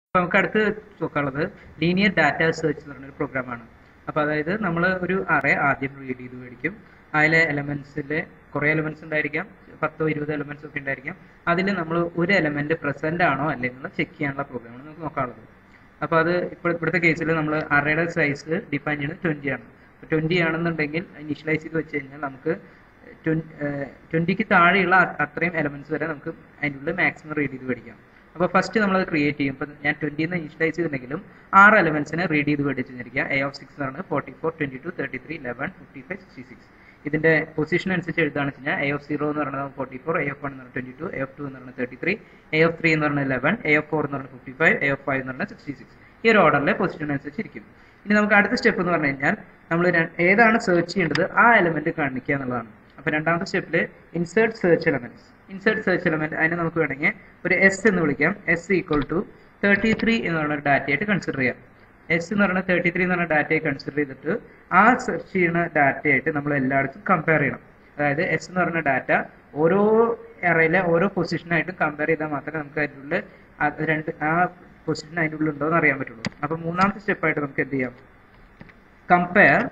അപ്പോൾ നമുക്ക് അടുത്ത് നോക്കാനുള്ളത് ലീനിയർ ഡാറ്റ സെർച്ച് എന്ന് പറഞ്ഞൊരു പ്രോഗ്രാമാണ് അപ്പോൾ അതായത് നമ്മൾ ഒരു അറേ ആദ്യം റീഡ് ചെയ്ത് മേടിക്കും അതിലെ എലമെന്റ്സിൽ കുറേ എലമെന്റ്സ് ഉണ്ടായിരിക്കാം പത്തോ ഇരുപതോ എലമെന്റ്സ് ഒക്കെ ഉണ്ടായിരിക്കാം അതിൽ നമ്മൾ ഒരു എലമെന്റ് പ്രസന്റ് ആണോ അല്ലേ എന്നുള്ളത് ചെക്ക് ചെയ്യാനുള്ള പ്രോഗ്രാമാണ് നമുക്ക് നോക്കാനുള്ളത് അപ്പോൾ അത് ഇപ്പോൾ ഇവിടുത്തെ കേസിൽ നമ്മൾ അറേയുടെ സൈസ് ഡിഫൈൻ ചെയ്യുന്നത് ട്വൻറ്റി ആണ് ട്വൻറ്റി ആണെന്നുണ്ടെങ്കിൽ ഇനിഷ്യലൈസ് ചെയ്ത് വെച്ച് കഴിഞ്ഞാൽ നമുക്ക് ട്വൻറ്റിക്ക് താഴെയുള്ള അ- അത്രയും എലമെന്റ്സ് വരെ നമുക്ക് അതിൻ്റെ ഉള്ളിൽ മാക്സിമം റീഡ് ചെയ്ത് പഠിക്കാം അപ്പോൾ ഫസ്റ്റ് നമ്മൾ അത് ക്രിയേറ്റ് ചെയ്യും ഇപ്പം ഞാൻ ട്വൻറ്റിന്ന് ഇനിഷ്യലൈസ് ചെയ്തിട്ടുണ്ടെങ്കിലും ആറ് എലമെന്റ്സിനെ റീഡ് ചെയ്ത് പഠിച്ചിരിക്കുക എ ഓഫ് സിക്സ് എന്ന് പറഞ്ഞാൽ forty four twenty two thirty three eleven fifty five sixty six ഇതിന്റെ പൊസിഷൻ അനുസരിച്ച് എഴുതാന്ന് വെച്ച് കഴിഞ്ഞാൽ എ ഓഫ് സീറോ എന്ന് പറയുന്നത് forty four A of one എന്ന് പറഞ്ഞാൽ twenty two A of two എന്ന് പറഞ്ഞാൽ thirty three A of three എന്ന് പറഞ്ഞാൽ ലെവൻ എ ഓഫ് ഫോർ എന്ന് പറഞ്ഞാൽ fifty five A of five എന്ന് പറഞ്ഞാൽ സിക്സ്റ്റി സിക്സ് ഈ ഒരു ഓർഡറിലെ പൊസിഷൻ അനുസരിച്ച് ഇരിക്കും ഇനി നമുക്ക് അടുത്ത സ്റ്റെപ്പ് എന്ന് പറഞ്ഞു കഴിഞ്ഞാൽ നമ്മൾ ഏതാണ് സെർച്ച് ചെയ്യേണ്ടത് ആ എലമെന്റ് കാണിക്കുക എന്നുള്ളതാണ് അപ്പൊ രണ്ടാമത്തെ സ്റ്റെപ്പിൽ insert search elements insert search element അതിനെ നമുക്ക് വേണമെങ്കിൽ ഒരു എസ് എന്ന് വിളിക്കാം S equal to thirty three എന്ന് പറയുന്ന ഒരു ഡാറ്റയായിട്ട് കൺസിഡർ ചെയ്യാം എസ് എന്ന് പറയുന്ന തേർട്ടി ത്രീ എന്ന് പറഞ്ഞ ഡാറ്റയെ കൺസിഡർ ചെയ്തിട്ട് ആ സെർച്ച് ചെയ്യുന്ന ഡാറ്റയായിട്ട് നമ്മൾ എല്ലായിടത്തും കമ്പയർ ചെയ്യണം അതായത് എസ് എന്ന് പറയുന്ന ഡാറ്റ ഓരോ എറയിലെ ഓരോ പൊസിഷനായിട്ടും കമ്പയർ ചെയ്താൽ മാത്രമേ നമുക്ക് അതിൻ്റെ ഉള്ളിൽ അത് രണ്ട് ആ പൊസിഷൻ അതിൻ്റെ ഉള്ളിൽ ഉണ്ടോ എന്ന് അറിയാൻ പറ്റുള്ളൂ അപ്പൊ മൂന്നാമത്തെ സ്റ്റെപ്പായിട്ട് നമുക്ക് എന്ത് ചെയ്യാം compare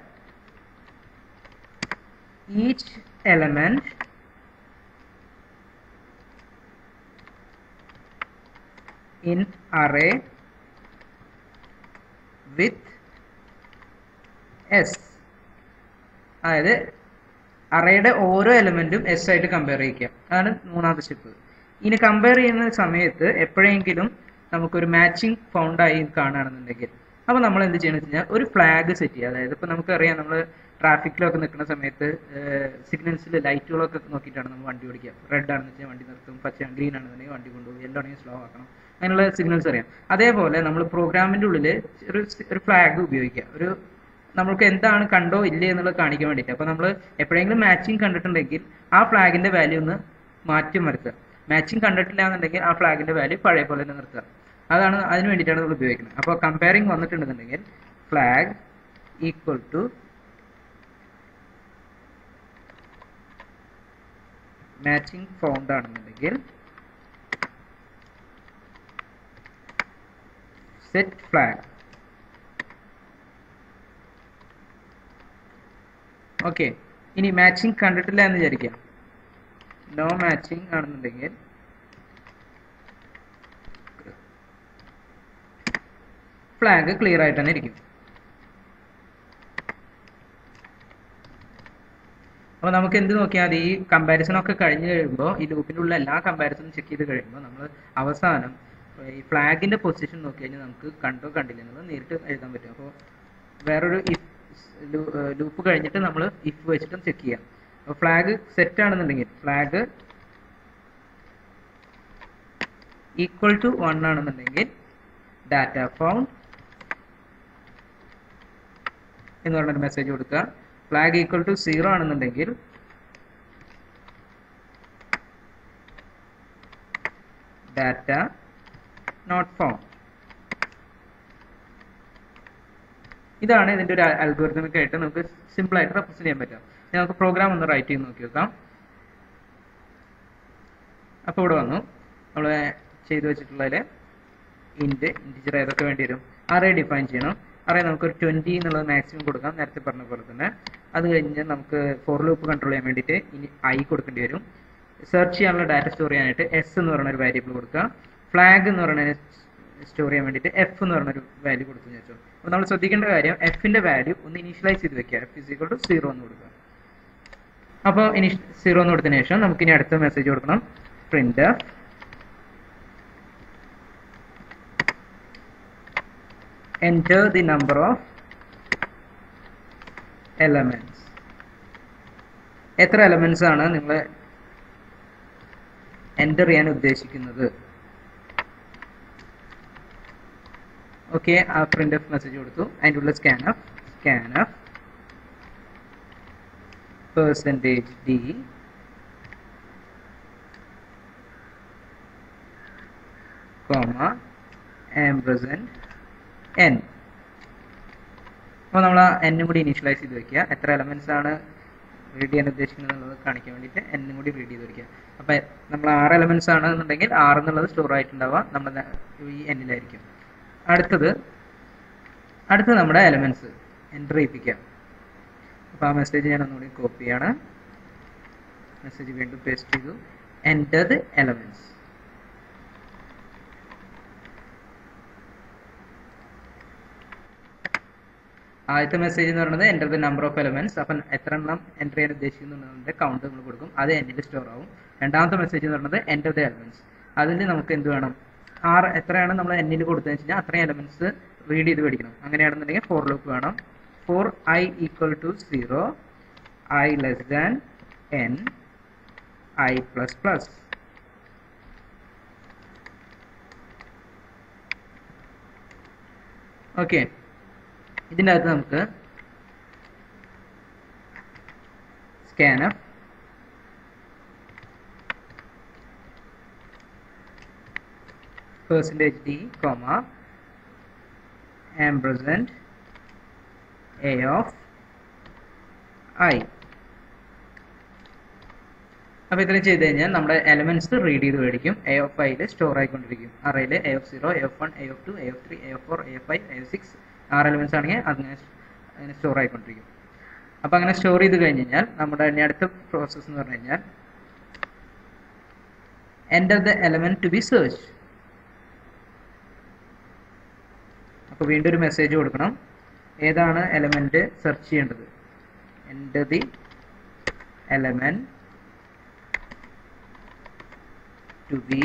each element in array with s അതായത് അറേയുടെ ഓരോ എലമെന്റും എസ് ആയിട്ട് കമ്പയർ ചെയ്യിക്കുക അതാണ് മൂന്നാമത്തെ സ്റ്റെപ്പ് ഇനി കമ്പയർ ചെയ്യുന്ന സമയത്ത് എപ്പോഴെങ്കിലും നമുക്കൊരു മാച്ചിങ് ഫൗണ്ട് ആയി കാണുകയാണെന്നുണ്ടെങ്കിൽ അപ്പോൾ നമ്മൾ എന്ത് ചെയ്യണമെന്ന് വെച്ച് കഴിഞ്ഞാൽ ഒരു ഫ്ലാഗ് സെറ്റ് ചെയ്യുക അതായത് ഇപ്പോൾ നമുക്കറിയാം നമ്മൾ ട്രാഫിക്കിലൊക്കെ നിൽക്കുന്ന സമയത്ത് സിഗ്നൽസിൽ ലൈറ്റുകളൊക്കെ നോക്കിയിട്ടാണ് നമ്മൾ വണ്ടി ഓടിക്കുക റെഡ് ആണെന്ന് വെച്ചാൽ വണ്ടി നിർത്തും പച്ച ഗ്രീൻ ആണെന്നുണ്ടെങ്കിൽ വണ്ടി കൊണ്ടുപോകും യെല്ലോ ആണെങ്കിൽ സ്ലോ ആക്കണം അങ്ങനെയുള്ള സിഗ്നൽസ് അറിയാം അതേപോലെ നമ്മൾ പ്രോഗ്രാമിന്റെ ഉള്ളിൽ ഒരു ഒരു ഫ്ലാഗ് ഉപയോഗിക്കുക ഒരു നമ്മൾക്ക് എന്താണ് കണ്ടോ ഇല്ലേ എന്നുള്ളത് കാണിക്കാൻ വേണ്ടിയിട്ട് അപ്പോൾ നമ്മൾ എപ്പോഴെങ്കിലും മാച്ചിങ് കണ്ടിട്ടുണ്ടെങ്കിൽ ആ ഫ്ലാഗിന്റെ വാല്യൂ ഒന്ന് മാറ്റി വരുത്തുക മാച്ചിങ് കണ്ടിട്ടില്ല എന്നുണ്ടെങ്കിൽ ആ ഫ്ലാഗിന്റെ വാല്യൂ പഴയ പോലെ തന്നെ നിർത്തുക അതാണ് അതിന് വേണ്ടിയിട്ടാണ് നമ്മൾ ഉപയോഗിക്കുന്നത് അപ്പോൾ കമ്പയറിംഗ് വന്നിട്ടുണ്ടെന്നുണ്ടെങ്കിൽ flag equal to matching found ആണെന്നുണ്ടെങ്കിൽ സെറ്റ് ഫ്ലാഗ് ഓക്കെ ഇനി മാച്ചിങ് കണ്ടിട്ടില്ല എന്ന് വിചാരിക്കാം നോ മാച്ചിങ് ആണെന്നുണ്ടെങ്കിൽ ഫ്ലാഗ് ക്ലിയർ ആയിട്ട് തന്നെ ഇരിക്കും അപ്പോൾ നമുക്ക് എന്ത് നോക്കിയാൽ മതി ഈ കമ്പാരിസൺ ഒക്കെ കഴിഞ്ഞ് കഴിയുമ്പോൾ ഈ ലൂപ്പിൻ്റെ ഉള്ള എല്ലാ കമ്പാരിസണും ചെക്ക് ചെയ്ത് കഴിയുമ്പോൾ നമ്മൾ അവസാനം ഈ ഫ്ലാഗിന്റെ പൊസിഷൻ നോക്കി കഴിഞ്ഞാൽ നമുക്ക് കണ്ടോ കണ്ടില്ല എന്നുള്ളത് നേരിട്ട് എഴുതാൻ പറ്റും അപ്പോൾ വേറൊരു ഇഫ് ലൂപ്പ് കഴിഞ്ഞിട്ട് നമ്മൾ ഇഫ് വെച്ചിട്ടും ചെക്ക് ചെയ്യാം അപ്പോൾ ഫ്ലാഗ് സെറ്റ് ആണെന്നുണ്ടെങ്കിൽ ഫ്ലാഗ് ഈക്വൽ ടു വൺ ആണെന്നുണ്ടെങ്കിൽ ഡാറ്റ ഫൗണ്ട് എന്ന് പറഞ്ഞൊരു മെസ്സേജ് കൊടുക്കുക ഫ്ലാഗ് ഈക്വൽ ടു സീറോ ആണെന്നുണ്ടെങ്കിൽ ഡാറ്റ നോട്ട് ഫൗണ്ട് ഇതാണ് ഇതിന്റെ ഒരു അൽഗോരിതമിക് ആയിട്ട് നമുക്ക് സിമ്പിൾ ആയിട്ട് റെപ്രസെന്റ് ചെയ്യാൻ പറ്റും ഇനി നമുക്ക് പ്രോഗ്രാം ഒന്ന് റൈറ്റ് ചെയ്ത് നോക്കി നോക്കാം അപ്പോൾ ഇവിടെ വന്നു നമ്മൾ ചെയ്തു വെച്ചിട്ടുള്ളതിൽ ഇൻറ്റ് ഇൻറ്റിജർ ഏതൊക്കെ വേണ്ടി വരും അറേ ഡിഫൈൻ ചെയ്യണം അറേ നമുക്ക് ഒരു ട്വൻറ്റി എന്നുള്ളത് മാക്സിമം കൊടുക്കാം നേരത്തെ പറഞ്ഞ പോലെ തന്നെ അത് കഴിഞ്ഞ് നമുക്ക് ഫോർ ലൂപ്പ് കൺട്രോൾ ചെയ്യാൻ വേണ്ടിയിട്ട് ഇനി ഐ കൊടുക്കേണ്ടി വരും സെർച്ച് ചെയ്യാനുള്ള ഡാറ്റ സ്റ്റോർ ചെയ്യാനായിട്ട് എസ് എന്ന് പറയുന്ന ഒരു വേരിയബിൾ കൊടുക്കുക ഫ്ലാഗ് എന്ന് പറയുന്ന സ്റ്റോർ ചെയ്യാൻ വേണ്ടിയിട്ട് എഫ് എന്ന് പറഞ്ഞൊരു വാല്യൂ കൊടുത്തു വെച്ചു അപ്പോൾ നമ്മൾ ശ്രദ്ധിക്കേണ്ട കാര്യം എഫിന്റെ വാല്യൂ ഒന്ന് ഇനീഷ്യലൈസ് ചെയ്ത് വെക്കുക F is equal to zero എന്ന് കൊടുക്കുക അപ്പോൾ ഇനി സീറോ എന്ന് കൊടുത്തതിന് ശേഷം നമുക്ക് ഇനി അടുത്ത മെസ്സേജ് കൊടുക്കണം print enter the number of elements എത്ര എലമെന്റ്സ് ആണ് നിങ്ങൾ എൻ്റർ ചെയ്യാൻ ഉദ്ദേശിക്കുന്നത് ഓക്കെ ആ പ്രിന്റ് എഫ് മെസ്സേജ് കൊടുത്തു അതിൻ്റെ ഉള്ള scan F scan F percentage D comma ampersand N അപ്പോൾ നമ്മൾ ആ എന്നും കൂടി ഇനീഷ്യലൈസ് ചെയ്ത് വെക്കുക എത്ര എലമെന്റ്സ് ആണ് റീഡ് ചെയ്യാൻ ഉദ്ദേശിക്കുന്നത് എന്നുള്ളത് കാണിക്കാൻ വേണ്ടിയിട്ട് എന്നും കൂടി റീഡ് ചെയ്ത് വെക്കുക അപ്പോൾ നമ്മൾ ആറ് എലമെന്റ്സ് ആണ് എന്നുണ്ടെങ്കിൽ ആറ് എന്നുള്ളത് സ്റ്റോർ ആയിട്ടുണ്ടാവുക നമ്മുടെ ഈ എന്നിലായിരിക്കും അടുത്തത് അടുത്തത് നമ്മുടെ എലമെന്റ്സ് എൻ്റർ ചെയ്യിപ്പിക്കാം അപ്പോൾ ആ മെസ്സേജ് ഞാൻ ഒന്നുകൂടി കോപ്പി ചെയ്യാണ് മെസ്സേജ് വീണ്ടും പേസ്റ്റ് ചെയ്തു എൻ്റർ ദ എലമെന്റ്സ് ആദ്യത്തെ മെസ്സേജ് എന്ന് പറയുന്നത് enter the number of elements അപ്പം എത്ര എണ്ണം എൻ്റർ ചെയ്യാൻ ഉദ്ദേശിക്കുന്നുണ്ട് കൗണ്ട് നമ്മൾ കൊടുക്കും അത് എന്നിൽ സ്റ്റോർ ആവും രണ്ടാമത്തെ മെസ്സേജ് എന്ന് പറയുന്നത് എൻ്റർ ദ എലമെന്റ്സ് അതിൽ നമുക്ക് എന്ത് വേണം ആറ് എത്രയാണ് നമ്മൾ എന്നിൽ കൊടുത്തതെന്ന് വെച്ച് കഴിഞ്ഞാൽ അത്രയും എലമെന്റ്സ് റീഡ് ചെയ്ത് പഠിക്കണം അങ്ങനെയാണെന്നുണ്ടെങ്കിൽ ഫോർ ലൂപ്പ് വേണം for I equal to zero I less than N I plus plus okay ഇതിൻ്റെ അകത്ത് നമുക്ക് സ്കാനഫ് percentage d comma ampersand a of i അപ്പോൾ ഇത്രയും ചെയ്ത് കഴിഞ്ഞാൽ നമ്മുടെ എലമെന്റ്സ് റീഡ് ചെയ്ത് മേടിക്കും എ ഓഫ് ഐയിൽ സ്റ്റോർ ആയിക്കൊണ്ടിരിക്കും അറയിൽ A of zero A of one A of two A of three A of four A of five A of six ആറ് എലമെന്റ്സ് ആണെങ്കിൽ അങ്ങനെ അങ്ങനെ സ്റ്റോർ ആയിക്കൊണ്ടിരിക്കും അപ്പോൾ അങ്ങനെ സ്റ്റോർ ചെയ്ത് കഴിഞ്ഞ് കഴിഞ്ഞാൽ നമ്മുടെ ഇനി അടുത്ത പ്രോസസ്സ് എന്ന് പറഞ്ഞു കഴിഞ്ഞാൽ enter the element to be search അപ്പോൾ വീണ്ടും ഒരു മെസ്സേജ് കൊടുക്കണം ഏതാണ് എലമെന്റ് സെർച്ച് ചെയ്യേണ്ടത് enter the element to be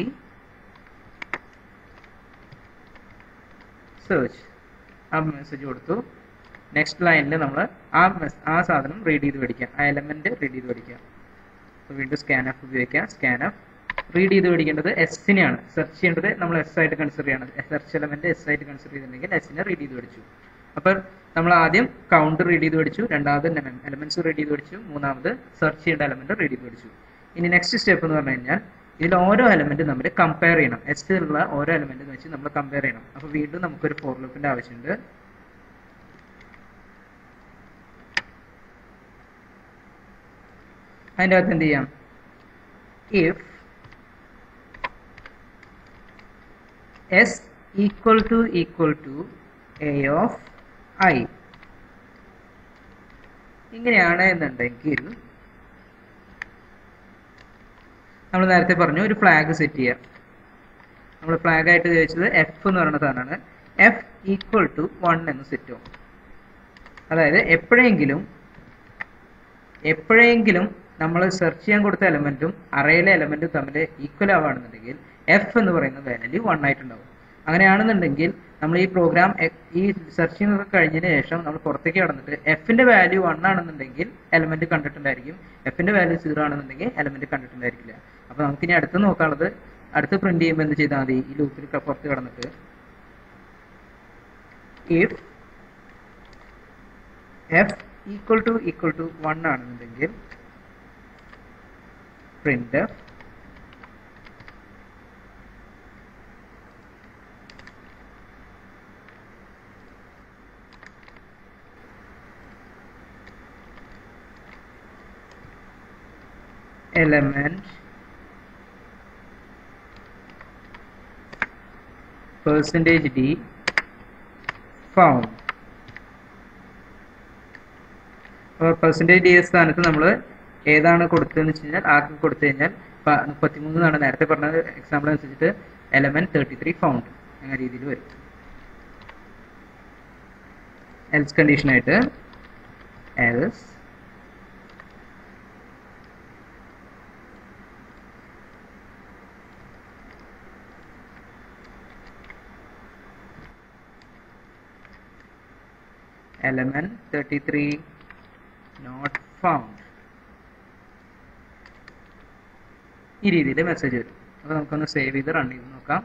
search ആ മെസ്സേജ് കൊടുത്തു നെക്സ്റ്റ് ലൈനിൽ നമ്മൾ ആ ആ സാധനം റീഡ് ചെയ്ത് പഠിക്കാം ആ എലമെന്റ് റീഡ് ചെയ്ത് പഠിക്കാം അപ്പോൾ വീണ്ടും സ്കാനഫ് ഉപയോഗിക്കാം സ്കാനഫ് റീഡ് ചെയ്ത് പഠിക്കേണ്ടത് എസിനെയാണ് സെർച്ച് ചെയ്യേണ്ടത് നമ്മൾ എസ് ആയിട്ട് കൺസിഡർ ചെയ്യണം സെർച്ച് എലമെന്റ് എസ് ആയിട്ട് കൺസിഡർ ചെയ്തിട്ടുണ്ടെങ്കിൽ എസിനെ റീഡ് ചെയ്ത് പഠിച്ചു അപ്പോൾ നമ്മൾ ആദ്യം കൗണ്ട് റീഡ് ചെയ്ത് പഠിച്ചു രണ്ടാമത് എലമെന്റ്സ് റീഡ് ചെയ്ത് പഠിച്ചു മൂന്നാമത് സെർച്ച് ചെയ്യേണ്ട എലമെന്റ് റീഡ് ചെയ്ത് പഠിച്ചു ഇനി നെക്സ്റ്റ് സ്റ്റെപ്പ് എന്ന് പറഞ്ഞു കഴിഞ്ഞാൽ ഇതിൽ ഓരോ എലമെന്റ് നമ്മൾ കമ്പയർ ചെയ്യണം എസിലുള്ള ഓരോ എലമെന്റ് വെച്ച് നമ്മൾ കമ്പയർ ചെയ്യണം അപ്പോൾ വീണ്ടും നമുക്കൊരു ഫോർ ലൂപ്പിന്റെ ആവശ്യമുണ്ട് അതിൻ്റെ അകത്ത് എന്ത് ചെയ്യാം if S equal to equal to A of I ഇങ്ങനെയാണ് എന്നുണ്ടെങ്കിൽ നമ്മൾ നേരത്തെ പറഞ്ഞു ഒരു ഫ്ലാഗ് സെറ്റ് ചെയ്യാം നമ്മൾ ഫ്ലാഗ് ആയിട്ട് ചോദിച്ചത് എഫ് എന്ന് പറയുന്ന സാധനമാണ് എഫ് ഈക്വൽ ടു വൺ എന്ന് സെറ്റ് ആവും അതായത് എപ്പോഴെങ്കിലും എപ്പോഴെങ്കിലും നമ്മൾ സെർച്ച് ചെയ്യാൻ കൊടുത്ത എലമെന്റും അറയിലെ എലമെന്റും തമ്മിൽ ഈക്വൽ ആവുകയാണെന്നുണ്ടെങ്കിൽ എഫ് എന്ന് പറയുന്ന വാല്യൂ വൺ ആയിട്ടുണ്ടാവും അങ്ങനെയാണെന്നുണ്ടെങ്കിൽ നമ്മൾ ഈ പ്രോഗ്രാം ഈ സെർച്ചിങ് ഒക്കെ കഴിഞ്ഞതിന് ശേഷം നമ്മൾ പുറത്തേക്ക് കടന്നിട്ട് എഫിന്റെ വാല്യൂ വൺ ആണെന്നുണ്ടെങ്കിൽ എലമെന്റ് കണ്ടിട്ടുണ്ടായിരിക്കും എഫിന്റെ വാല്യൂ സീറോ ആണെന്നുണ്ടെങ്കിൽ എലമെന്റ് കണ്ടിട്ടുണ്ടായിരിക്കില്ല അപ്പൊ നമുക്ക് ഇനി അടുത്ത് നോക്കാനുള്ളത് അടുത്ത് പ്രിന്റ് ചെയ്യുമ്പോൾ എന്ത് ചെയ്താൽ മതി ഈ ലൂപ്പിൽ പുറത്ത് കടന്നിട്ട് if F equal to equal to one ആണെന്നുണ്ടെങ്കിൽ print element percentage d found അപ്പോൾ പെർസെൻറ്റേജ് ഡി സ്ഥാനത്ത് നമ്മൾ ഏതാണ് കൊടുത്തതെന്ന് വെച്ച് കഴിഞ്ഞാൽ ആർക്ക് കൊടുത്തു കഴിഞ്ഞാൽ മുപ്പത്തിമൂന്ന് എന്നാണ് നേരത്തെ പറഞ്ഞ എക്സാമ്പിൾ അനുസരിച്ചിട്ട് എലമെന്റ് തേർട്ടി ത്രീ ഫൗണ്ട് എന്ന രീതിയിൽ വരും എൽസ് കണ്ടീഷനായിട്ട് എൽസ് element 33 not found ഈ രീതിയിൽ മെസ്സേജ് വരും അപ്പോൾ നമുക്കൊന്ന് സേവ് ചെയ്ത് റൺ ചെയ്ത് നോക്കാം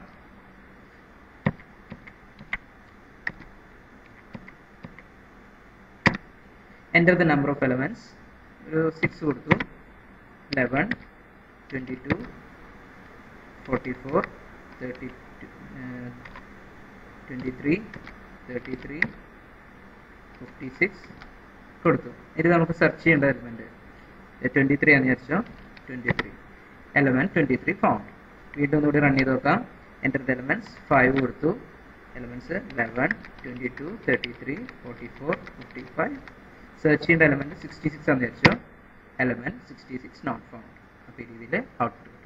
enter the number of elements ഒരു സിക്സ് കൊടുത്തു eleven twenty two forty four thirty twenty three thirty three fifty six കൊടുത്തു ഇത് നമുക്ക് സെർച്ച് ചെയ്യേണ്ട എലമെന്റ് ട്വൻറ്റി ത്രീ ആണെന്ന് വിചാരിച്ചോ twenty three element twenty three found വീണ്ടും ഒന്നുകൂടി റൺ ചെയ്ത് നോക്കാം എൻ്റർ ദ എലമെന്റ്സ് ഫൈവ് കൊടുത്തു elements eleven twenty two thirty three forty four fifty five search ചെയ്യേണ്ട എലമെന്റ് സിക്സ്റ്റി സിക്സ് ആണെന്ന് വെച്ചോ element sixty six not found അപ്പോൾ ഈ രീതിയിൽ ഔട്ട്പുട്ട് കിട്ടും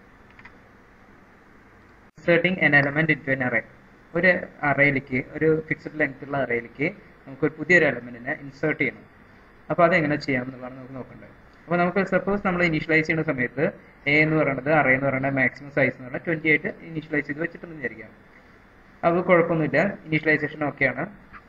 inserting N element into N array ഒരു അറയിലേക്ക് ഒരു ഫിക്സഡ് ലെങ്ത് ഉള്ള അറയിലേക്ക് നമുക്ക് ഒരു പുതിയൊരു എലമെന്റിനെ ഇൻസേർട്ട് ചെയ്യണം അപ്പോൾ അതെങ്ങനെ ചെയ്യാം എന്നുള്ളതാണ് നമുക്ക് നോക്കേണ്ടത് അപ്പോൾ നമുക്ക് സപ്പോസ് നമ്മൾ ഇനീഷ്യലൈസ് ചെയ്യുന്ന സമയത്ത് എ എന്ന് പറയുന്നത് അറേ എന്ന് പറയുന്നത് മാക്സിമം സൈസ് എന്ന് പറഞ്ഞാൽ ട്വൻറ്റി ആയിട്ട് ഇനീഷ്യലൈസ് ചെയ്ത് വെച്ചിട്ടുണ്ടെന്ന് വിചാരിക്കാം അത് കുഴപ്പമൊന്നുമില്ല ഇനീഷ്യലൈസേഷൻ ഓക്കെയാണ്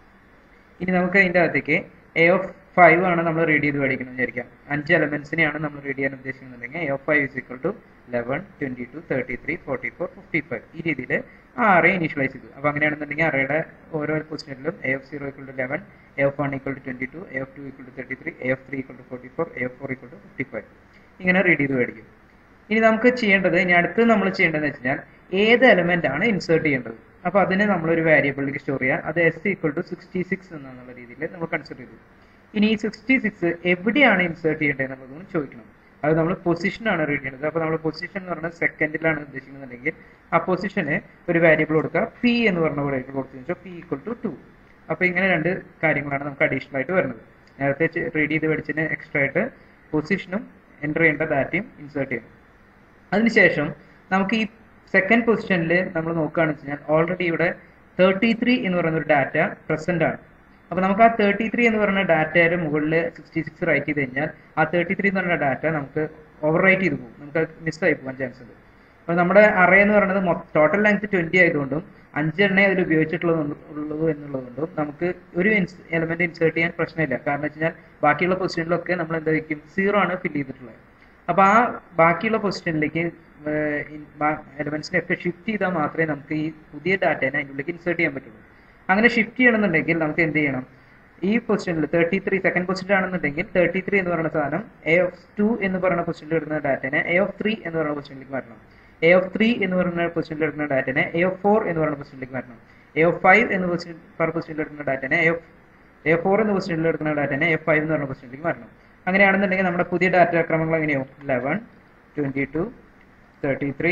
ഇനി നമുക്ക് അതിൻ്റെ അകത്തേക്ക് എ ഓഫ് ഫൈവ് ആണ് നമ്മൾ റീഡ് ചെയ്ത് പഠിക്കുന്നത് വിചാരിക്കാം അഞ്ച് എലമെന്റ്സിനെയാണ് നമ്മൾ റീഡ് ചെയ്യാൻ ഉദ്ദേശിക്കുന്നുണ്ടെങ്കിൽ A of five is equal to eleven twenty two thirty three forty four fifty five ഈ രീതിയിൽ ആ അറേ ഇനീഷ്യലൈസ് ചെയ്തു അപ്പോൾ അങ്ങനെയാണെന്നുണ്ടെങ്കിൽ അറേയുടെ ഓരോ പൊസിഷനിലും A of zero equal to eleven A of one equal to twenty two A of two equal to thirty three A of three equal to forty four A of four equal to fifty five ഇങ്ങനെ read ചെയ്ത് മേടിക്കും ഇനി നമുക്ക് ചെയ്യേണ്ടത് ഇനി അടുത്ത് നമ്മൾ ചെയ്യേണ്ടതെന്ന് വെച്ച് കഴിഞ്ഞാൽ ഏത് എലമെന്റ് ആണ് ഇൻസേർട്ട് ചെയ്യേണ്ടത് അപ്പോൾ അതിനെ നമ്മളൊരു വേരിയബിളിലേക്ക് സ്റ്റോർ ചെയ്യുക അത് S equal to sixty six എന്നുള്ള രീതിയിൽ നമ്മൾ കൺസിഡർ ചെയ്തു ഇനി ഈ സിക്സ്റ്റി സിക്സ് എവിടെയാണ് ഇൻസേർട്ട് ചെയ്യേണ്ടത് എന്നുള്ളതും ചോദിക്കണം അത് നമ്മൾ പൊസിഷനാണ് റീഡ് ചെയ്യുന്നത് അപ്പോൾ നമ്മൾ പൊസിഷൻ എന്ന് പറയുന്നത് സെക്കൻഡിലാണ് ഉദ്ദേശിക്കുന്നുണ്ടെങ്കിൽ ആ പൊസിഷന് ഒരു വേരിയബിൾ കൊടുക്കുക പി എന്ന് പറഞ്ഞ വേരിയബിൾ കൊടുത്തു വെച്ചാൽ പി ഈക്വൽ ടു ടു അപ്പോൾ ഇങ്ങനെ രണ്ട് കാര്യങ്ങളാണ് നമുക്ക് അഡീഷണൽ ആയിട്ട് വരുന്നത് നേരത്തെ റീഡ് ചെയ്ത് പഠിച്ചതിന് എക്സ്ട്രാ ആയിട്ട് പൊസിഷനും എൻ്റർ ചെയ്യേണ്ട ഡാറ്റയും ഇൻസേർട്ട് ചെയ്യണം അതിനുശേഷം നമുക്ക് ഈ സെക്കൻഡ് പൊസിഷനിൽ നമ്മൾ നോക്കുകയാണെന്ന് വെച്ച് കഴിഞ്ഞാൽ ഓൾറെഡി ഇവിടെ തേർട്ടി ത്രീ എന്ന് പറയുന്ന ഒരു ഡാറ്റ പ്രസന്റ് ആണ് അപ്പോൾ നമുക്ക് ആ തേർട്ടി ത്രീ എന്ന് പറയുന്ന ഡാറ്റയുടെ മുകളിൽ സിക്സ്റ്റി സിക്സ് റൈറ്റ് ചെയ്ത് കഴിഞ്ഞാൽ ആ തേർട്ടി ത്രീ എന്ന് പറയുന്ന ഡാറ്റ നമുക്ക് ഓവർ റൈറ്റ് ചെയ്ത് പോകും നമുക്ക് മിസ്സായി പോകാൻ ചാൻസ് ഉണ്ട് അപ്പോൾ നമ്മുടെ അറേ എന്ന് പറയുന്നത് ടോട്ടൽ ലെങ്ത് ട്വന്റി ആയതുകൊണ്ടും അഞ്ചെണ്ണേ അതിൽ ഉപയോഗിച്ചിട്ടുള്ളത് ഉള്ളൂ എന്നുള്ളതുകൊണ്ടും നമുക്ക് ഒരു എലമെന്റ് ഇൻസേർട്ട് ചെയ്യാൻ പ്രശ്നമില്ല കാരണം വെച്ച് കഴിഞ്ഞാൽ ബാക്കിയുള്ള പൊസിഷനിലൊക്കെ നമ്മൾ എന്തായിരിക്കും സീറോ ആണ് ഫിൽ ചെയ്തിട്ടുള്ളത് അപ്പോൾ ആ ബാക്കിയുള്ള പൊസിഷനിലേക്ക് എലമെന്റ്സിനെ ഒക്കെ ഷിഫ്റ്റ് ചെയ്താൽ മാത്രമേ നമുക്ക് ഈ പുതിയ ഡാറ്റേനെ അതിൻ്റെ ഉള്ളിലേക്ക് ഇൻസേർട്ട് ചെയ്യാൻ പറ്റുള്ളൂ അങ്ങനെ ഷിഫ്റ്റ് ചെയ്യണമെന്നുണ്ടെങ്കിൽ നമുക്ക് എന്ത് ചെയ്യണം ഈ പൊസിഷനിൽ തേർട്ടി ത്രീ സെക്കൻഡ് പൊസിഷൻ ആണെന്നുണ്ടെങ്കിൽ തേർട്ടി ത്രീ എന്ന് പറയുന്ന സാധനം എ ഓഫ് ടു എന്ന് പറയുന്ന പൊസിഷനിൽ ഇടുന്ന ഡാറ്റനെ എ ഓഫ് ത്രീ എന്ന് പറയുന്ന പൊസിഷനിലേക്ക് മാറ്റണം എ ഓഫ് ത്രീ എന്ന് പറയുന്ന പൊസിഷനിൽ എടുക്കുന്ന ഡാറ്റനെ എ ഓഫ് ഫോർ എന്ന് പറയുന്ന പൊസിഷനിലേക്ക് മാറ്റണം എ ഓഫ് ഫൈവ് എന്ന് പൊസിഷൻ പറ പൊസിഷനിൽ എടുക്കുന്ന ഡാറ്റനെ എ ഓഫ് എ ഫോർ എന്ന പൊസിഷനിൽ എടുക്കുന്ന ഡാറ്റനെ എഫ് ഫൈവ് എന്ന് പറയുന്ന പൊസിഷനിലേക്ക് മാറ്റണം അങ്ങനെയാണെന്നുണ്ടെങ്കിൽ നമ്മുടെ പുതിയ ഡാറ്റ ക്രമങ്ങൾ എങ്ങനെയാവും eleven twenty two thirty three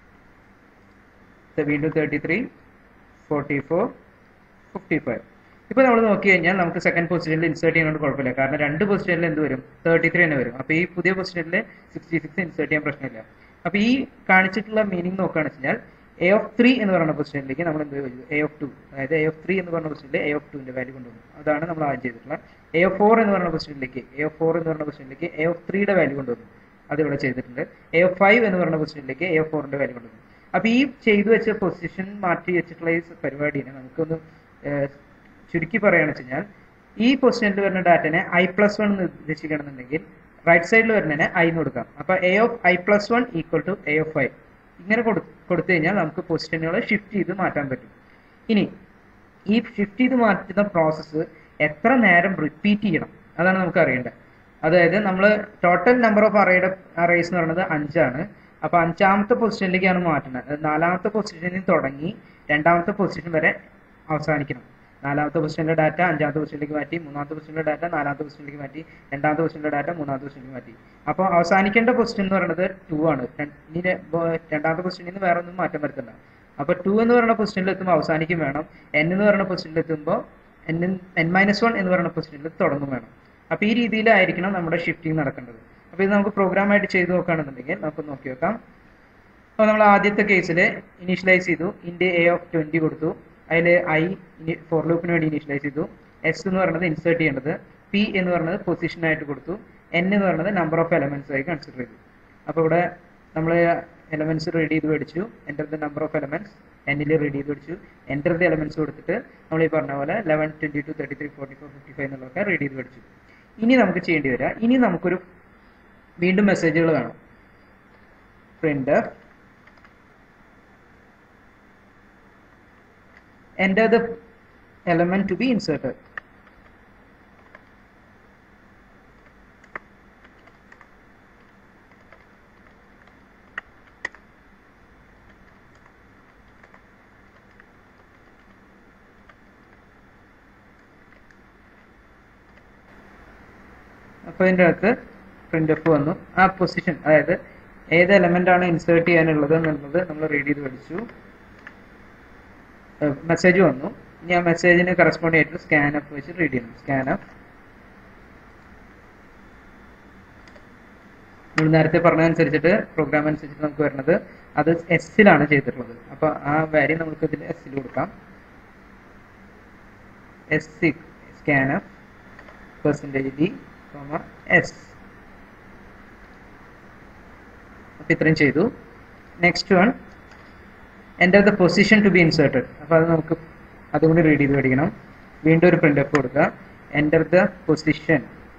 വീണ്ടും thirty three forty four fifty five ഇപ്പോൾ നമ്മൾ നോക്കി കഴിഞ്ഞാൽ നമുക്ക് സെക്കൻഡ് പൊസിഷനിൽ ഇൻസേർട്ട് ചെയ്യുന്നതുകൊണ്ട് കുഴപ്പമില്ല കാരണം രണ്ട് പൊസിഷനിൽ എന്ത് വരും തേർട്ടി ത്രീ തന്നെ വരും അപ്പോൾ ഈ പുതിയ പൊസിഷനിൽ സിക്സ്റ്റി സിക്സ് ഇൻസേർട്ട് ചെയ്യാൻ പ്രശ്നമില്ല അപ്പോൾ ഈ കാണിച്ചിട്ടുള്ള മീനിങ് നോക്കുകയാണെന്ന് വെച്ചാൽ എ ഓഫ് ത്രീ എന്ന് പറയുന്ന പൊസിഷനിലേക്ക് നമ്മൾ എന്ത് ചെയ്തു എ ഓഫ് ടു അതായത് എ ഓഫ് ത്രീ എന്ന് പറയുന്ന പൊസിഷനിൽ എ ഓഫ് ടുവിന്റെ വാല്യൂ കൊണ്ടുവന്നു അതാണ് നമ്മൾ ആദ്യം ചെയ്തിട്ടുള്ള എ ഓഫ് ഫോർ എന്ന് പറയുന്ന പൊസിഷനിലേക്ക് എ ഓഫ് ഫോർ എന്ന് പറയുന്ന പൊസിഷനിലേക്ക് എ ഓഫ് ത്രീയുടെ വാല്യൂ കൊണ്ടുവന്നു അത് ഇവിടെ ചെയ്തിട്ടുണ്ട് എ ഓഫ് ഫൈവ് എന്ന് പറയുന്ന പൊസിഷനിലേക്ക് എ ഓഫ് ഫോറിന്റെ വാല്യൂ കൊണ്ടുവന്നു അപ്പോൾ ഈ ചെയ്തു വെച്ച പൊസിഷൻ മാറ്റി വെച്ചിട്ടുള്ള ഈ പരിപാടിനെ നമുക്കൊന്ന് ചുരുക്കി പറയുകയാണെന്ന് വെച്ച് കഴിഞ്ഞാൽ ഈ പൊസിഷനിൽ വരുന്ന ഡാറ്റനെ ഐ പ്ലസ് വൺ എന്ന് ഉദ്ദേശിക്കണമെന്നുണ്ടെങ്കിൽ റൈറ്റ് സൈഡിൽ വരുന്നതിനെ ഐ എന്ന് കൊടുക്കാം അപ്പോൾ A of I plus one equal to A of five ഇങ്ങനെ കൊടുത്തു കഴിഞ്ഞാൽ നമുക്ക് പൊസിഷനുകൾ ഷിഫ്റ്റ് ചെയ്ത് മാറ്റാൻ പറ്റും ഇനി ഈ ഷിഫ്റ്റ് ചെയ്ത് മാറ്റുന്ന പ്രോസസ്സ് എത്ര നേരം റിപ്പീറ്റ് ചെയ്യണം അതാണ് നമുക്ക് അറിയേണ്ടത് അതായത് നമ്മൾ ടോട്ടൽ നമ്പർ ഓഫ് അറേയുടെ അറേസ് എന്ന് പറയുന്നത് അഞ്ചാണ് അപ്പോൾ അഞ്ചാമത്തെ പൊസിഷനിലേക്കാണ് മാറ്റുന്നത് നാലാമത്തെ പൊസിഷനിൽ തുടങ്ങി രണ്ടാമത്തെ പൊസിഷൻ വരെ അവസാനിക്കണം നാലാമത്തെ പൊസിഷനിലെ ഡാറ്റ അഞ്ചാമത്തെ പൊസിഷനിലേക്ക് മാറ്റി മൂന്നാമത്തെ പൊസിഷനിലെ ഡാറ്റ നാലാമത്തെ പൊസിഷനിലേക്ക് മാറ്റി രണ്ടാമത്തെ പൊസിഷനിലെ ഡാറ്റ മൂന്നാമത്തെ പൊസിഷനിലേക്ക് മാറ്റി അപ്പോൾ അവസാനിക്കേണ്ട പൊസിഷൻ എന്ന് പറയുന്നത് ടു ആണ് ഇനി രണ്ടാമത്തെ പൊസിഷനിൽ നിന്ന് വേറെ ഒന്നും മാറ്റം വരുത്തണ്ട അപ്പോൾ ടു എന്ന് പറയുന്ന പൊസിഷനിൽ എത്തുമ്പോൾ അവസാനിക്കും വേണം എൻ എന്ന് പറയുന്ന പൊസിഷനിൽ എത്തുമ്പോൾ എൻ എൻ മൈനസ് വൺ എന്ന് പറയുന്ന പൊസിഷനിൽ തുടങ്ങും വേണം അപ്പോൾ ഈ രീതിയിലായിരിക്കണം നമ്മുടെ ഷിഫ്റ്റിംഗ് നടക്കേണ്ടത് അപ്പോൾ ഇത് നമുക്ക് പ്രോഗ്രാമായിട്ട് ചെയ്ത് നോക്കുകയാണെന്നുണ്ടെങ്കിൽ നമുക്ക് നോക്കി നോക്കാം അപ്പോൾ നമ്മൾ ആദ്യത്തെ കേസിൽ ഇനീഷ്യലൈസ് ചെയ്തു ഇൻ്റെ എ ഓഫ് ട്വൻറ്റി കൊടുത്തു അതിൽ ഐ ഫോർ ലൂപ്പിന് വേണ്ടി ഇനീഷ്യലൈസ് ചെയ്തു എസ് എന്ന് പറയുന്നത് ഇൻസേർട്ട് ചെയ്യേണ്ടത് പി എന്ന് പറയുന്നത് പൊസിഷനായിട്ട് കൊടുത്തു എൻ എന്ന് പറയുന്നത് നമ്പർ ഓഫ് എലമെന്റ്സ് ആയി കൺസിഡർ ചെയ്തു അപ്പോൾ ഇവിടെ നമ്മൾ എലമെന്റ്സ് റീഡ് ചെയ്ത് മേടിച്ചു enter the number of elements എന്നിൽ റീഡ് ചെയ്ത് മേടിച്ചു എൻ്റർ ദ എലമെന്റ്സ് കൊടുത്തിട്ട് നമ്മൾ ഈ പറഞ്ഞ പോലെ eleven twenty two thirty three forty four fifty five എന്നുള്ളതൊക്കെ റീഡ് ചെയ്ത് മേടിച്ചു ഇനി നമുക്ക് ചെയ്യേണ്ടി വരിക ഇനി നമുക്കൊരു വീണ്ടും മെസ്സേജുകൾ വേണം print enter the element to be inserted. അപ്പോൾ ഇതിൻ്റെ അകത്ത് പ്രിന്റ് എഫ് വന്നു ആ പൊസിഷൻ അതായത് ഏത് എലമെന്റ് ആണ് ഇൻസേർട്ട് ചെയ്യാനുള്ളത് എന്നുള്ളത് നമ്മൾ റീഡ് ചെയ്ത് പഠിച്ചു മെസ്സേജ് വന്നു ഇനി ആ മെസ്സേജിന് കറസ്പോണ്ട് ആയിട്ട് സ്കാൻ അപ്പ് വെച്ച് റീഡ് ചെയ്യണം സ്കാൻ അപ്പ് നമ്മൾ നേരത്തെ പറഞ്ഞതനുസരിച്ചിട്ട് പ്രോഗ്രാം അനുസരിച്ചിട്ട് നമുക്ക് വരുന്നത് അത് എസ്സിലാണ് ചെയ്തിട്ടുള്ളത് അപ്പോൾ ആ വാല്യൂ നമുക്ക് ഇതിൽ എസ്സിൽ കൊടുക്കാം S scan up percentage D S അപ്പോൾ ഇത്രയും ചെയ്തു next one enter the position to be inserted അപ്പോൾ അത് നമുക്ക് അതുകൊണ്ട് റീഡ് ചെയ്ത് പഠിക്കണം വീണ്ടും ഒരു പ്രിൻ്റ് അപ്പ് കൊടുക്കുക enter the position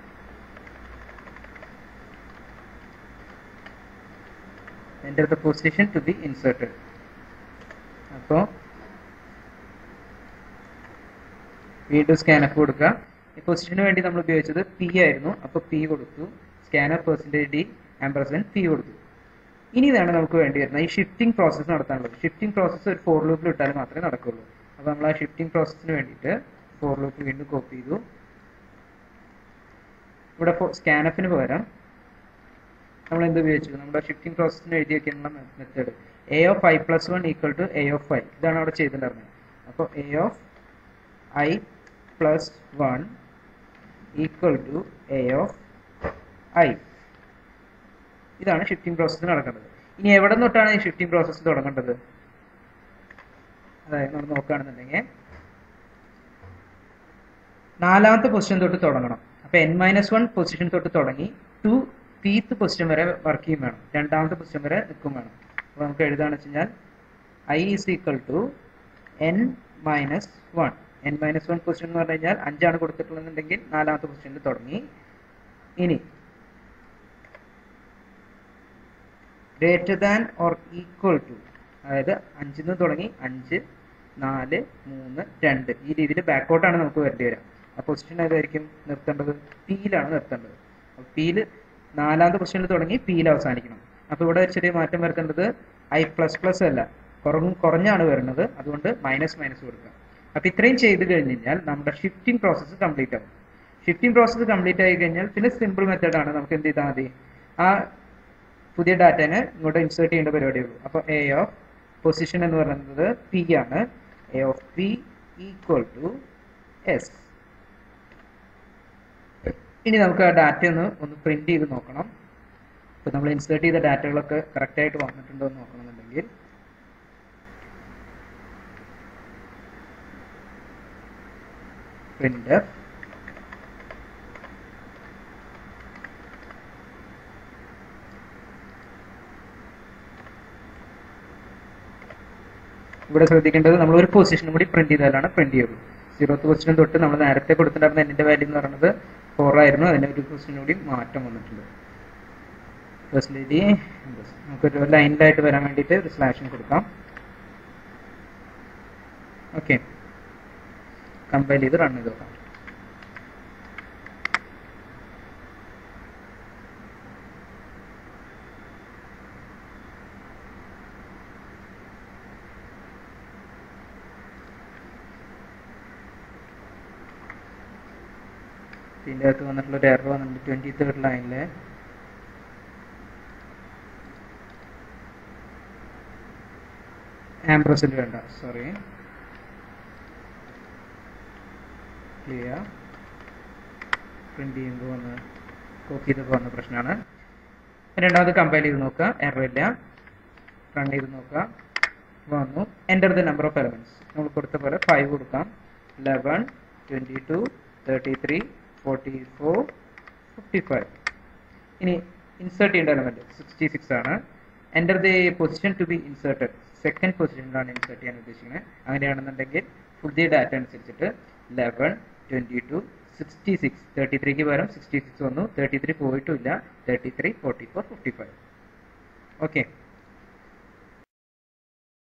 enter the position to be inserted അപ്പോൾ വീണ്ടും സ്കാനപ്പ് കൊടുക്കുക ഈ പൊസിഷന് വേണ്ടി നമ്മൾ ഉപയോഗിച്ചത് പി ആയിരുന്നു അപ്പോൾ പി കൊടുത്തു scanner percentage D ampersand P കൊടുത്തു ഇനി ഇതാണ് നമുക്ക് വേണ്ടി വരുന്നത് ഈ ഷിഫ്റ്റിംഗ് പ്രോസസ്സ് നടത്താനുള്ളത് ഷിഫ്റ്റിംഗ് പ്രോസസ്സ് ഒരു ഫോർ ലൂപ്പിൽ ഇട്ടാൽ മാത്രമേ നടക്കുള്ളൂ അപ്പോൾ നമ്മൾ ആ ഷിഫ്റ്റിംഗ് പ്രോസസ്സിന് വേണ്ടിയിട്ട് ഫോർ ലൂപ്പ് വീണ്ടും കോപ്പി ചെയ്തു ഇവിടെ സ്കാനപ്പിന് പകരം നമ്മൾ എന്ത് ഉപയോഗിച്ചു നമ്മുടെ ഷിഫ്റ്റിംഗ് പ്രോസസ്സിന് എഴുതി വെക്കുന്ന method A of I plus one equal to A of I ഇതാണ് അവിടെ ചെയ്തിട്ടുണ്ടായിരുന്നത് അപ്പോൾ A of I plus one equal to A of I ഇതാണ് ഷിഫ്റ്റിംഗ് പ്രോസസ്സ് നടക്കേണ്ടത് ഇനി എവിടെ തൊട്ടാണ് ഈ ഷിഫ്റ്റിംഗ് പ്രോസസ്സ് തുടങ്ങേണ്ടത് അതായത് നമ്മൾ നോക്കുകയാണെന്നുണ്ടെങ്കിൽ നാലാമത്തെ പൊസിഷൻ തൊട്ട് തുടങ്ങണം അപ്പൊ എൻ മൈനസ് വൺ പൊസിഷൻ തൊട്ട് തുടങ്ങി ടു പീത്ത് പൊസിഷൻ വരെ വർക്ക് ചെയ്യും വേണം രണ്ടാമത്തെ പൊസിഷൻ വരെ നിൽക്കും വേണം അപ്പൊ നമുക്ക് എഴുതാന്ന് വെച്ച് കഴിഞ്ഞാൽ I is equal to N minus one N minus one position എന്ന് പറഞ്ഞു കഴിഞ്ഞാൽ അഞ്ചാണ് കൊടുത്തിട്ടുള്ളതെന്നുണ്ടെങ്കിൽ നാലാമത്തെ പൊസിഷനിൽ തുടങ്ങി ഇനി greater than or equal to അതായത് അഞ്ചിൽ നിന്ന് തുടങ്ങി അഞ്ച് നാല് മൂന്ന് രണ്ട് ഈ രീതിയിൽ ബാക്കോട്ടാണ് നമുക്ക് വരേണ്ടി വരിക ആ പൊസിഷൻ ഏതായിരിക്കും നിർത്തേണ്ടത് പിയിലാണ് നിർത്തേണ്ടത് അപ്പോൾ പിയിൽ നാലാമത്തെ പൊസിഷനിൽ തുടങ്ങി പിയിൽ അവസാനിക്കണം അപ്പോൾ ഇവിടെ ഒരു ചെറിയ മാറ്റം വരുത്തേണ്ടത് ഐ പ്ലസ് പ്ലസ് അല്ല കുറഞ്ഞ കുറഞ്ഞാണ് വരുന്നത് അതുകൊണ്ട് മൈനസ് മൈനസ് കൊടുക്കുക അപ്പോൾ ഇത്രയും ചെയ്ത് കഴിഞ്ഞ് കഴിഞ്ഞാൽ നമ്മുടെ ഷിഫ്റ്റിംഗ് പ്രോസസ്സ് കംപ്ലീറ്റ് ആവും ഷിഫ്റ്റിംഗ് പ്രോസസ്സ് കംപ്ലീറ്റ് ആയി കഴിഞ്ഞാൽ പിന്നെ സിമ്പിൾ മെത്തേഡാണ് നമുക്ക് എന്ത് ചെയ്താൽ മതി ആ പുതിയ ഡാറ്റനെ ഇങ്ങോട്ട് ഇൻസേർട്ട് ചെയ്യേണ്ട പരിപാടിയുള്ളൂ അപ്പോൾ എ ഓഫ് പൊസിഷൻ എന്ന് പറയുന്നത് പി ആണ് A of P equal to S ഇനി നമുക്ക് ആ ഡാറ്റ ഒന്ന് ഒന്ന് പ്രിന്റ് ചെയ്ത് നോക്കണം ഇപ്പൊ നമ്മൾ ഇൻസേർട്ട് ചെയ്ത ഡാറ്റകളൊക്കെ കറക്റ്റ് ആയിട്ട് വന്നിട്ടുണ്ടോ എന്ന് നോക്കണമെന്നുണ്ടെങ്കിൽ പ്രിന്റ് ഇവിടെ ശ്രദ്ധിക്കേണ്ടത് നമ്മൾ ഒരു പൊസിഷനും കൂടി പ്രിന്റ് ചെയ്താലാണ് പ്രിന്റ് ചെയ്യുള്ളൂ സീറോത്ത് പൊസിഷൻ തൊട്ട് നമ്മൾ നേരത്തെ കൊടുത്തിട്ടുണ്ടായിരുന്ന എന്നിന്റെ വാല്യൂ എന്ന് പറയുന്നത് ഫോർ ആയിരുന്നു അതിന് ഒരു പൊസിഷൻ കൂടി മാറ്റം വന്നിട്ടുണ്ട് പെർസെൻറ്റേജ് നമുക്കൊരു ലൈനിലായിട്ട് വരാൻ വേണ്ടിയിട്ട് ഒരു സ്ലാഷും കൊടുക്കാം ഓക്കെ കമ്പൈൽ ചെയ്ത് റൺ ചെയ്ത് നോക്കാം ഇതിൻ്റെ അകത്ത് വന്നിട്ടുള്ള ഒരു എറർ വന്നിട്ടുണ്ട് ട്വൻറ്റി തേർഡ് ലൈനിൽ ആംബ്രസിൽ വേണ്ട സോറി ക്ലിയർ പ്രിന്റ് ചെയ്യുമ്പോൾ വന്ന് കോപ്പി ചെയ്തപ്പോൾ വന്ന പ്രശ്നമാണ് രണ്ടാമത് കമ്പയർ ചെയ്ത് നോക്കുക എറർ ഇല്ല റൺ ചെയ്ത് നോക്കുക വന്നു enter the number of elements നമ്മൾ കൊടുത്ത പോലെ ഫൈവ് കൊടുക്കാം eleven twenty two thirty three forty four fifty five ഇനി ഇൻസേർട്ട് ചെയ്യേണ്ട എലമെന്റ് സിക്സ്റ്റി സിക്സ് ആണ് enter the position to be inserted second പൊസിഷനിലാണ് ഇൻസേർട്ട് ചെയ്യാൻ ഉദ്ദേശിക്കുന്നത് അങ്ങനെയാണെന്നുണ്ടെങ്കിൽ പുതിയ ഡാറ്റ അനുസരിച്ചിട്ട് eleven twenty two sixty six thirty ത്രീക്ക് പകരം സിക്സ്റ്റി സിക്സ് വന്നു തേർട്ടി ത്രീ പോയിട്ടുമില്ല thirty three forty four fifty five okay